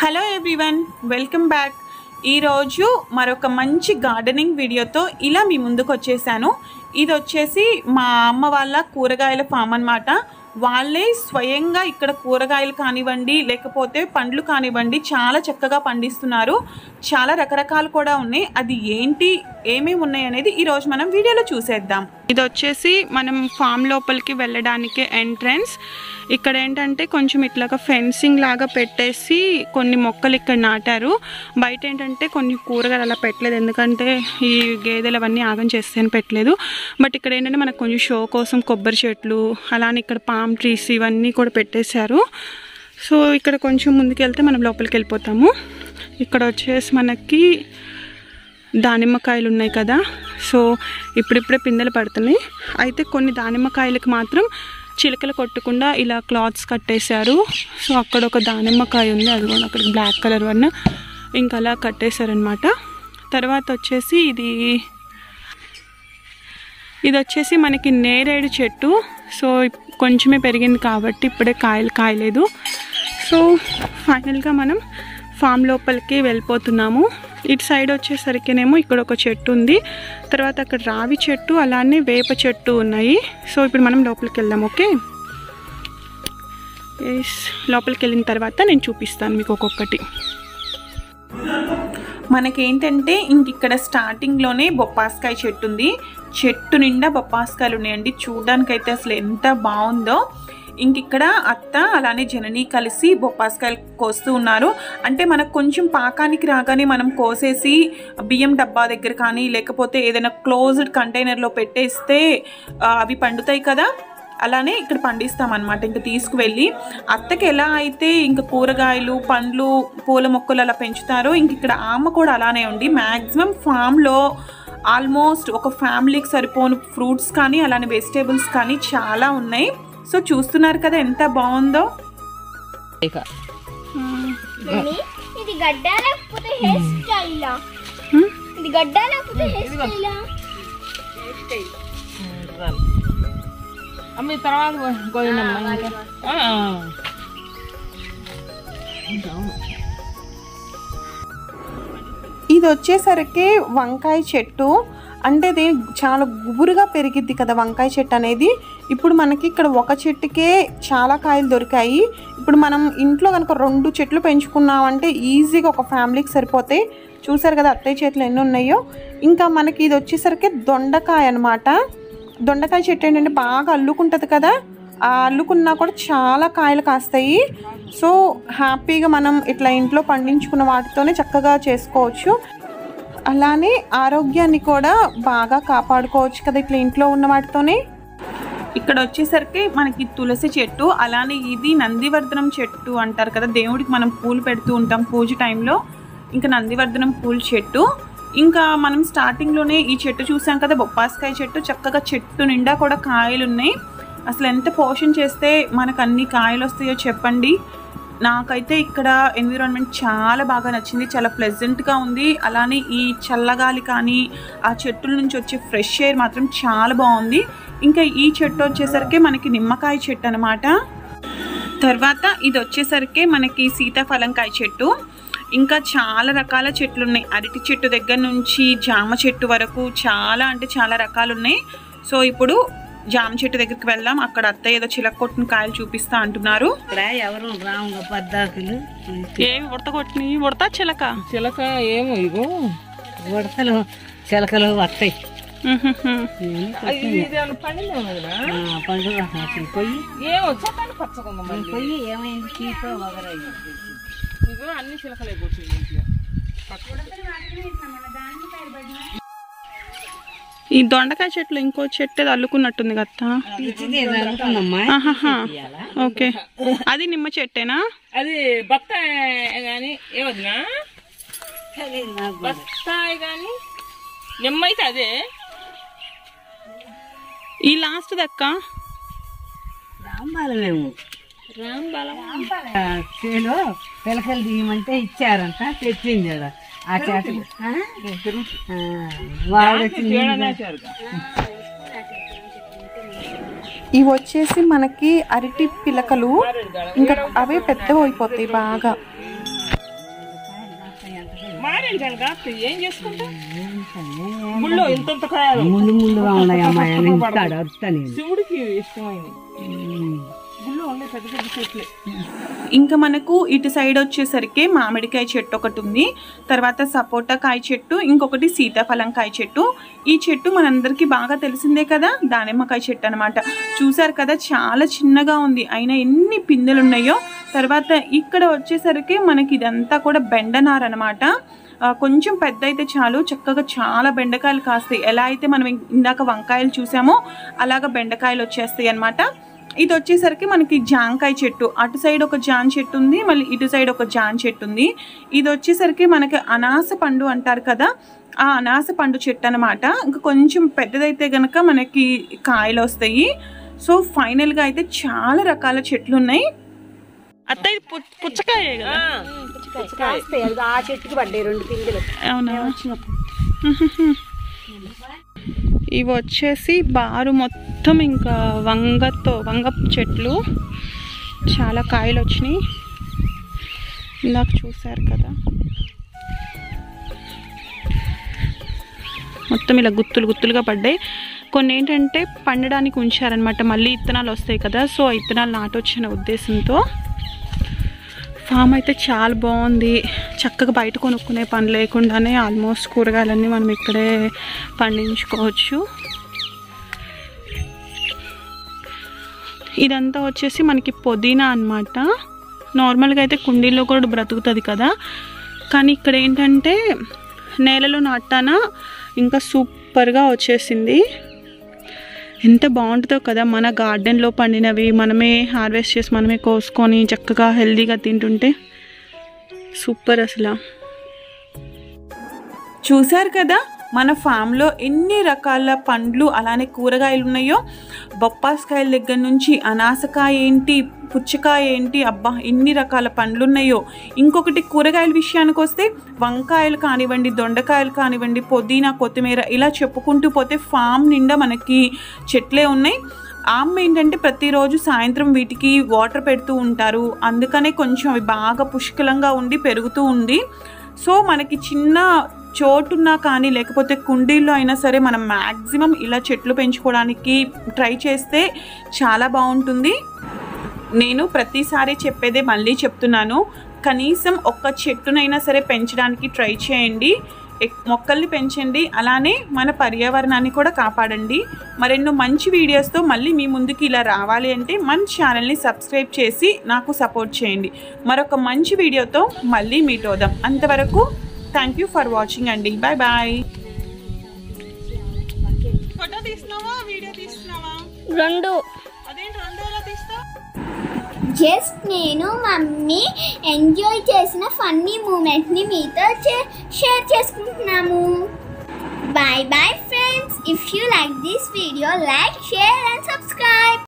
Hello everyone welcome back ఈరోజు మరొక మంచి గార్డెనింగ్ వీడియోతో ఇలా మీ ముందుకు వచ్చేసాను ఇది వచ్చేసి మా అమ్మ వాళ్ళ కూరగాయల ఫామ్ అన్నమాట వాళ్ళే స్వయంగా ఇక్కడ కూరగాయలు కానివ్వండి లేకపోతే పండ్లు కానివ్వండి చాలా చక్కగా పండిస్తున్నారు చాలా రకరకాలు కూడా ఉన్నాయి అది ఏంటి ఏమేమి ఉన్నాయి అనేది ఈరోజు మనం వీడియోలో చూసేద్దాం ఇది వచ్చేసి మనం ఫామ్ లోపలికి వెళ్ళడానికి ఎంట్రన్స్ ఇక్కడ ఏంటంటే కొంచెం ఇట్లాగా ఫెన్సింగ్ లాగా పెట్టేసి కొన్ని మొక్కలు ఇక్కడ నాటారు బయట ఏంటంటే కొన్ని కూరగాయలు అలా పెట్టలేదు ఎందుకంటే ఈ గేదెలు అవన్నీ ఆగం చేస్తే అని పెట్టలేదు బట్ ఇక్కడ ఏంటంటే మనకు కొంచెం షో కోసం కొబ్బరి చెట్లు అలానే ఇక్కడ పామ్ ట్రీస్ ఇవన్నీ కూడా పెట్టేశారు సో ఇక్కడ కొంచెం ముందుకెళ్తే మనం లోపలికి వెళ్ళిపోతాము ఇక్కడ వచ్చేసి మనకి దానిమ్మకాయలు ఉన్నాయి కదా సో ఇప్పుడిప్పుడే పిందెలు పడుతున్నాయి అయితే కొన్ని దానిమ్మకాయలకు మాత్రం చిలకలు కొట్టకుండా ఇలా క్లాత్స్ కట్టేశారు సో అక్కడ ఒక దానిమ్మకాయ ఉంది అది కూడా అక్కడ బ్లాక్ కలర్ వన్ ఇంకా అలా కట్టేశారనమాట తర్వాత వచ్చేసి ఇది ఇది వచ్చేసి మనకి నేరేడు చెట్టు సో ఇప్- కొంచెమే పెరిగింది కాబట్టి ఇప్పుడే కాయలు కాయలేదు సో ఫైనల్గా మనం ఫామ్ లోపలికి వెళ్ళిపోతున్నాము ఇటు సైడ్ వచ్చేసరికినేమో ఇక్కడ ఒక చెట్టు ఉంది తర్వాత అక్కడ రావి చెట్టు అలానే వేప చెట్టు ఉన్నాయి సో ఇప్పుడు మనం లోపలికి వెళ్దాం ఓకే ఎస్ లోపలికి వెళ్ళిన తర్వాత నేను చూపిస్తాను మీకు ఒక్కొక్కటి మనకేంటంటే ఇంక ఇక్కడ స్టార్టింగ్లోనే బొప్పాస్కాయ చెట్టు ఉంది చెట్టు నిండా బొప్పాస్కాయలు ఉన్నాయండి చూడడానికైతే అసలు ఎంత బాగుందో ఇంక ఇక్కడ అత్త అలానే జనని కలిసి బొప్పాస్కాయలు కోస్తూ ఉన్నారు అంటే మనకు కొంచెం పాకానికి రాగానే మనం కోసేసి బియ్యం డబ్బా దగ్గర కానీ లేకపోతే ఏదైనా క్లోజ్డ్ కంటైనర్లో పెట్టేస్తే ఆ, అవి పండుతాయి కదా అలానే ఇక్కడ పండిస్తామన్నమాట ఇంకా తీసుకువెళ్ళి అత్తకి ఎలా అయితే ఇంకా కూరగాయలు పండ్లు పూల మొక్కలు అలా పెంచుతారో ఇంక ఇక్కడ ఆమె కూడా అలానే ఉంది మ్యాక్సిమం ఫామ్లో ఆల్మోస్ట్ ఒక ఫ్యామిలీకి సరిపోను ఫ్రూట్స్ కానీ అలానే వెజిటేబుల్స్ కానీ చాలా ఉన్నాయి సో చూస్తున్నారు కదా ఎంత బాగుందో మమ్మీ ఇది గడ్డ లేకపోతే హెయిర్ స్టైలా హ్మ్? ఇది గడ్డ లేకపోతే హెయిర్ స్టైలా అమ్మ ఈ తర్వాత గోవిందమ్మ ఇంకా ఆ. ఇది వచ్చేసరికి వంకాయ చెట్టు అంటే ఇది చాలా గుబురుగా పెరిగిద్ది కదా వంకాయ చెట్టు అనేది ఇప్పుడు మనకి ఇక్కడ ఒక చెట్టుకే చాలా కాయలు దొరికాయి ఇప్పుడు మనం ఇంట్లో కనుక రెండు చెట్లు పెంచుకున్నామంటే ఈజీగా ఒక ఫ్యామిలీకి సరిపోతాయి చూసారు కదా అత్తయ్య చేతులు ఎన్ని ఉన్నాయో ఇంకా మనకి ఇది వచ్చేసరికి దొండకాయ అన్నమాట దొండకాయ చెట్టు ఏంటంటే బాగా అల్లుకుంటుంది కదా ఆ అల్లుకున్నా కూడా చాలా కాయలు కాస్తాయి సో హ్యాపీగా మనం ఇట్లా ఇంట్లో పండించుకున్న వాటితోనే చక్కగా చేసుకోవచ్చు అలానే ఆరోగ్యాన్ని కూడా బాగా కాపాడుకోవచ్చు కదా ఇట్లా ఇంట్లో ఉన్న వాటితోనే ఇక్కడ వచ్చేసరికి మనకి తులసి చెట్టు అలానే ఇది నందివర్ధనం చెట్టు అంటారు కదా దేవుడికి మనం పూలు పెడుతూ ఉంటాం పూజ టైంలో ఇంకా నందివర్ధనం పూల చెట్టు ఇంకా మనం స్టార్టింగ్లోనే ఈ చెట్టు చూసాం కదా బొప్పాస్కాయ చెట్టు చక్కగా చెట్టు నిండా కూడా కాయలు ఉన్నాయి అసలు ఎంత పోషణ చేస్తే మనకు అన్ని కాయలు వస్తాయో చెప్పండి నాకైతే ఇక్కడ ఎన్విరాన్మెంట్ చాలా బాగా నచ్చింది చాలా ప్లెజెంట్గా ఉంది అలానే ఈ చల్లగాలి కానీ ఆ చెట్టుల నుంచి వచ్చే ఫ్రెష్ ఎయిర్ మాత్రం చాలా బాగుంది ఇంకా ఈ చెట్టు వచ్చేసరికి మనకి నిమ్మకాయ చెట్టు అనమాట తర్వాత ఇది వచ్చేసరికి మనకి సీతాఫలంకాయ చెట్టు ఇంకా చాలా రకాల చెట్లు ఉన్నాయి అరటి చెట్టు దగ్గర నుంచి జామ చెట్టు వరకు చాలా అంటే చాలా రకాలు ఉన్నాయి సో ఇప్పుడు జామ చెట్టు దగ్గరికి వెళ్దాం అక్కడ అత్త ఏదో చిలక్కొట్టిన కాయలు చూపిస్తా అంటున్నారు ఇక్కడ ఎవరు రాముల పద్దాకులు ఏవి ఉడత కొట్టిన ఉడత చిలక చిలక ఏమో ఇగో ఉడతలు చిలకలు వస్తాయి అది ఇది ఏమన్నా పండిందేమో వదినా? ఆ, పండుగ అసలు పొయ్యి ఏమో చెప్పండి పచ్చకుందా మళ్ళీ పొయ్యి ఏమైంది చీప వగరైంది ఇగో అన్ని చిలకలే కూర్చుంది ఇంట్లో. ఈ దొండకాయ చెట్లు ఇంకో చెట్టు ఏదో అల్లుకున్నట్టుంది కదా పిచ్చిది ఏదో అనుకున్నమ్మా ఆహాహా. ఓకే అది నిమ్మ చెట్టేనా అది బత్తాయి కానీ ఏ వదినా తెలియదు నాకు కూడా. బత్తాయి కానీ నిమ్మ అయితే అదే ఈ లాస్ట్ దక్క రాంబాలమేమో రాంబలం ఆ, చేలో పిలకలు తీయమంటే ఇచ్చారంట తెచ్చింది ఆడ. ఆ చేత వాడు వచ్చి ఇవి వచ్చేసి మనకి అరటి పిలకలు ఇంకా అవే పెద్దవి అయిపోతాయి బాగా మారేడు కనుక ఏం చేసుకుంటా గుళ్ళో ఇంత ఇంత కాయాలు ముందు ముందుగా ఉన్నాయి అమ్మాయి అని ఇస్తాడు అరుస్తా నేను శివుడికి ఇష్టమైంది గుళ్ళో ఉండే పెద్ద పెద్ద చెట్లే ఇంకా మనకు ఇటు సైడ్ వచ్చేసరికి మామిడికాయ చెట్టు ఒకటి ఉంది తర్వాత సపోటా కాయ చెట్టు ఇంకొకటి సీతాఫలం కాయ చెట్టు ఈ చెట్టు మనందరికీ బాగా తెలిసిందే కదా దానిమ్మకాయ చెట్టు అనమాట చూసారు కదా చాలా చిన్నగా ఉంది అయినా ఎన్ని పిందెలు ఉన్నాయో తర్వాత ఇక్కడ వచ్చేసరికి మనకి ఇదంతా కూడా బెండనార్ అనమాట ఆ, కొంచెం పెద్ద అయితే చాలు చక్కగా చాలా బెండకాయలు కాస్తాయి ఎలా అయితే మనం ఇందాక వంకాయలు చూసామో అలాగ బెండకాయలు వచ్చేస్తాయి అన్నమాట ఇది వచ్చేసరికి మనకి జాంకాయ చెట్టు అటు సైడ్ ఒక జాన్ చెట్టు ఉంది మళ్ళీ ఇటు సైడ్ ఒక జాన్ చెట్టు ఉంది ఇది వచ్చేసరికి మనకి అనాస పండు అంటారు కదా ఆ అనాస పండు చెట్టు అనమాట ఇంకా కొంచెం పెద్దదైతే గనక మనకి కాయలు వస్తాయి సో ఫైనల్గా అయితే చాలా రకాల చెట్లు ఉన్నాయి అత్తయ్య పుచ్చకాయ కదా కాస్తాయి అది ఆ చెట్టుకి పడ్డాయి రెండు పిందెలు అవునా ఇవి వచ్చేసి బారు మొత్తం ఇంకా వంగతో వంగ చెట్లు చాలా కాయలు వచ్చినాయి ఇందాక చూశారు కదా మొత్తం ఇలా గుత్తులు గుత్తులుగా పడ్డాయి కొన్ని ఏంటంటే పండడానికి ఉంచారనమాట మళ్ళీ ఇత్తనాలు వస్తాయి కదా సో ఆ ఇత్తనాలు నాటొచ్చిన ఉద్దేశంతో ఫామ్ అయితే చాలా బాగుంది చక్కగా బయట కొనుక్కునే పని లేకుండానే ఆల్మోస్ట్ కూరగాయలన్నీ మనం ఇక్కడే పండించుకోవచ్చు ఇదంతా వచ్చేసి మనకి పుదీనా అన్నమాట నార్మల్గా అయితే కుండీల్లో కూడా బ్రతుకుతుంది కదా కానీ ఇక్కడ ఏంటంటే నేలలో నాటాన ఇంకా సూపర్గా వచ్చేసింది ఎంత బాగుంటుందో కదా మన గార్డెన్లో పండినవి మనమే హార్వెస్ట్ చేసి మనమే కోసుకొని చక్కగా హెల్తీగా తింటుంటే సూపర్ అసలు చూశారు కదా మన ఫామ్లో ఎన్ని రకాల పండ్లు అలానే కూరగాయలు ఉన్నాయో బొప్పాస్కాయల దగ్గర నుంచి అనాసకాయ ఏంటి పుచ్చకాయ ఏంటి అబ్బా ఎన్ని రకాల పండ్లు ఉన్నాయో ఇంకొకటి కూరగాయల విషయానికి వస్తే వంకాయలు కానివ్వండి దొండకాయలు కానివ్వండి పుదీనా కొత్తిమీర ఇలా చెప్పుకుంటూ పోతే ఫామ్ నిండా మనకి చెట్లే ఉన్నాయి ఆమె ఏంటంటే ప్రతిరోజు సాయంత్రం వీటికి వాటర్ పెడుతూ ఉంటారు అందుకనే కొంచెం అవి బాగా పుష్కలంగా ఉండి పెరుగుతూ ఉంది సో మనకి చిన్న చోటున్నా కానీ లేకపోతే కుండీల్లో అయినా సరే మనం మ్యాక్సిమం ఇలా చెట్లు పెంచుకోవడానికి ట్రై చేస్తే చాలా బాగుంటుంది నేను ప్రతిసారి చెప్పేదే మళ్ళీ చెప్తున్నాను కనీసం ఒక్క చెట్టునైనా సరే పెంచడానికి ట్రై చేయండి ఎక్- మొక్కల్ని పెంచండి అలానే మన పర్యావరణాన్ని కూడా కాపాడండి మరెన్నో మంచి వీడియోస్తో మళ్ళీ మీ ముందుకి ఇలా రావాలి అంటే మన ఛానల్ని సబ్స్క్రైబ్ చేసి నాకు సపోర్ట్ చేయండి మరొక మంచి వీడియోతో మళ్ళీ మీట్ అవుదాం అంతవరకు థ్యాంక్ యూ ఫర్ వాచింగ్ అండి బాయ్ బాయ్ ఫోటో తీస్తున్నావా వీడియో తీస్తున్నావా రెండు అదేంటి రెండు ఎలా తీస్తావు జస్ట్ నేను మమ్మీ ఎంజాయ్ చేసిన ఫన్నీ మూమెంట్ని మీతో షేర్ చేసుకుంటున్నాము bye bye friends if you like this video like share and subscribe